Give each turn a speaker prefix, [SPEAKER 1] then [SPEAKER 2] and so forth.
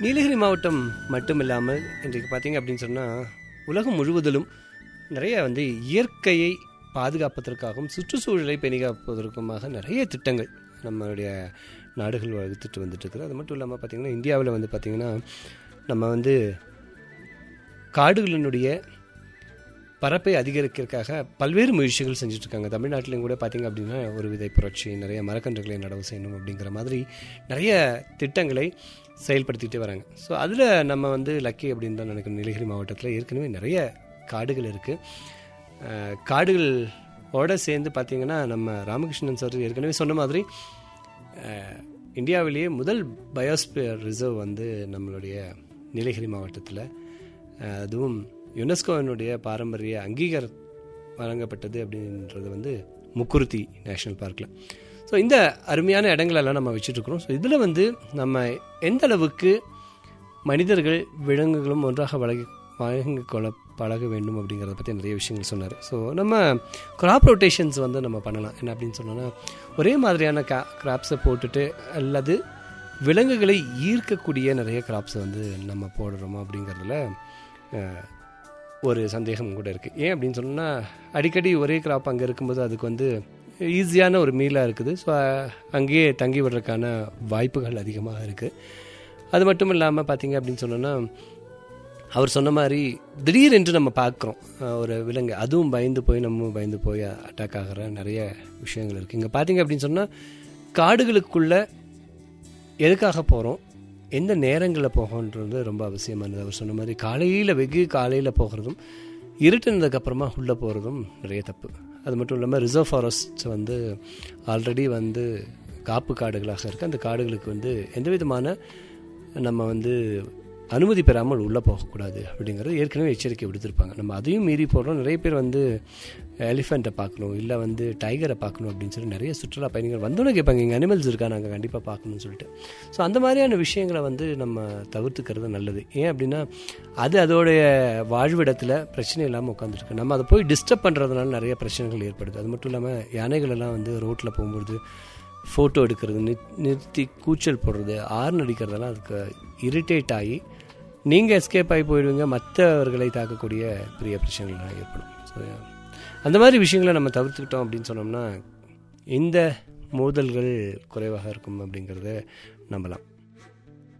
[SPEAKER 1] நீலகிரி மாவட்டம் மட்டுமில்லாமல் இன்றைக்கு பார்த்தீங்க அப்படின்னு சொன்னால் உலகம் முழுவதிலும் நிறைய வந்து இயற்கையை பாதுகாப்பதற்காகவும் சுற்றுச்சூழலை பெணிகாப்பதற்குமாக நிறைய திட்டங்கள் நம்மளுடைய நாடுகள் வகுத்துட்டு வந்துட்டு இருக்குது அது மட்டும் இல்லாமல் பார்த்திங்கன்னா இந்தியாவில் வந்து பார்த்திங்கன்னா நம்ம வந்து காடுகளினுடைய பரப்பை அதிகரிக்கிறதுக்காக பல்வேறு முயற்சிகள் செஞ்சுட்டு இருக்காங்க தமிழ்நாட்டிலையும் கூட பார்த்திங்க அப்படின்னா ஒரு விதை புரட்சி நிறைய மரக்கன்றுகளை நடவு செய்யணும் அப்படிங்கிற மாதிரி நிறைய திட்டங்களை செயல்படுத்திகிட்டே வராங்க ஸோ அதில் நம்ம வந்து லக்கி அப்படின்னு தான் நினைக்கணும் நீலகிரி மாவட்டத்தில் ஏற்கனவே நிறைய காடுகள் இருக்குது காடுகளோட சேர்ந்து பார்த்திங்கன்னா நம்ம ராமகிருஷ்ணன் சார் ஏற்கனவே சொன்ன மாதிரி அஹ், இந்தியாவிலேயே முதல் பயோஸ்பியர் ரிசர்வ் வந்து நம்மளுடைய நீலகிரி மாவட்டத்தில் அஹ், அதுவும் யுனெஸ்கோவினுடைய பாரம்பரிய அங்கீகாரம் வழங்கப்பட்டது அப்படின்றது வந்து முக்குருத்தி நேஷ்னல் பார்க்கில் ஸோ இந்த அருமையான இடங்களெல்லாம் நம்ம வச்சுட்ருக்குறோம் ஸோ இதில் வந்து நம்ம எந்த அளவுக்கு மனிதர்கள் விலங்குகளும் ஒன்றாக வழங்கி வழங்கி கொள்ள பழக வேண்டும் அப்படிங்கிறத பற்றி நிறைய விஷயங்கள் சொன்னார் ஸோ நம்ம கிராப் ரொட்டேஷன்ஸ் வந்து நம்ம பண்ணலாம் என்ன அப்படின்னு சொன்னோன்னா ஒரே மாதிரியான கா கிராப்ஸை போட்டுட்டு அல்லது விலங்குகளை ஈர்க்கக்கூடிய நிறைய கிராப்ஸை வந்து நம்ம போடுறோமா அப்படிங்கிறதுல அஹ், ஒரு சந்தேகம் கூட இருக்குது ஏன் அப்படின்னு சொன்னால் அடிக்கடி ஒரே கிராப் அங்கே இருக்கும்போது அதுக்கு வந்து ஈஸியான ஒரு மீலாக இருக்குது ஸோ அங்கேயே தங்கி விடுறதுக்கான வாய்ப்புகள் அதிகமாக இருக்குது அது மட்டும் இல்லாமல் பார்த்தீங்க அப்படின்னு சொன்னோன்னா அவர் சொன்ன மாதிரி திடீரென்று நம்ம பார்க்குறோம் அஹ், ஒரு விலங்கு அதுவும் பயந்து போய் நம்ம பயந்து போய் அட்டாக் ஆகிற நிறைய விஷயங்கள் இருக்குது இங்கே பார்த்தீங்க அப்படின்னு சொன்னால் காடுகளுக்குள்ள எதுக்காக போகிறோம் எந்த நேரங்களில் போகன்றது ரொம்ப அவசியமானது அவர் சொன்ன மாதிரி காலையில் வெகு காலையில் போகிறதும் இருட்டுனதுக்கப்புறமா உள்ளே போகிறதும் நிறைய தப்பு அது மட்டும் இல்லாமல் ரிசர்வ் ஃபாரஸ்ட் வந்து ஆல்ரெடி வந்து காப்பு காடுகளாக இருக்குது அந்த காடுகளுக்கு வந்து எந்த விதமான நம்ம வந்து அனுமதி பெறாமல் உள்ளே போகக்கூடாது அப்படிங்கிறது ஏற்கனவே எச்சரிக்கை விடுத்திருப்பாங்க நம்ம அதையும் மீறி போடுறோம் நிறைய பேர் வந்து எலிஃபெண்ட்டை பார்க்கணும் இல்லை வந்து டைகரை பார்க்கணும் அப்படின்னு சொல்லி நிறைய சுற்றுலா பயணிகள் வந்தோன்னே கேட்பாங்க இங்கே அனிமல்ஸ் இருக்கா நாங்கள் கண்டிப்பாக பார்க்கணும்னு சொல்லிட்டு ஸோ அந்த மாதிரியான விஷயங்களை வந்து நம்ம தவிர்த்துக்கிறது நல்லது ஏன் அப்படின்னா அது அதோடைய வாழ்விடத்தில் பிரச்சனை இல்லாமல் உட்காந்துருக்கு நம்ம அதை போய் டிஸ்டர்ப் பண்ணுறதுனால நிறைய பிரச்சனைகள் ஏற்படுது அது மட்டும் இல்லாமல் யானைகள் எல்லாம் வந்து ரோட்டில் போகும்பொழுது ஃபோட்டோ எடுக்கிறது நிற் நிறுத்தி கூச்சல் போடுறது ஆர்ன் அடிக்கிறதெல்லாம் அதுக்கு இரிட்டேட் ஆகி நீங்கள் எஸ்கேப் ஆகி போயிடுவீங்க மற்றவர்களை தாக்கக்கூடிய பெரிய பிரச்சனைகள்லாம் ஏற்படும் ஸோ அந்த மாதிரி விஷயங்களை நம்ம தவிர்த்துக்கிட்டோம் அப்படின்னு சொன்னோம்னா இந்த மோதல்கள் குறைவாக இருக்கும் அப்படிங்கிறத நம்பலாம்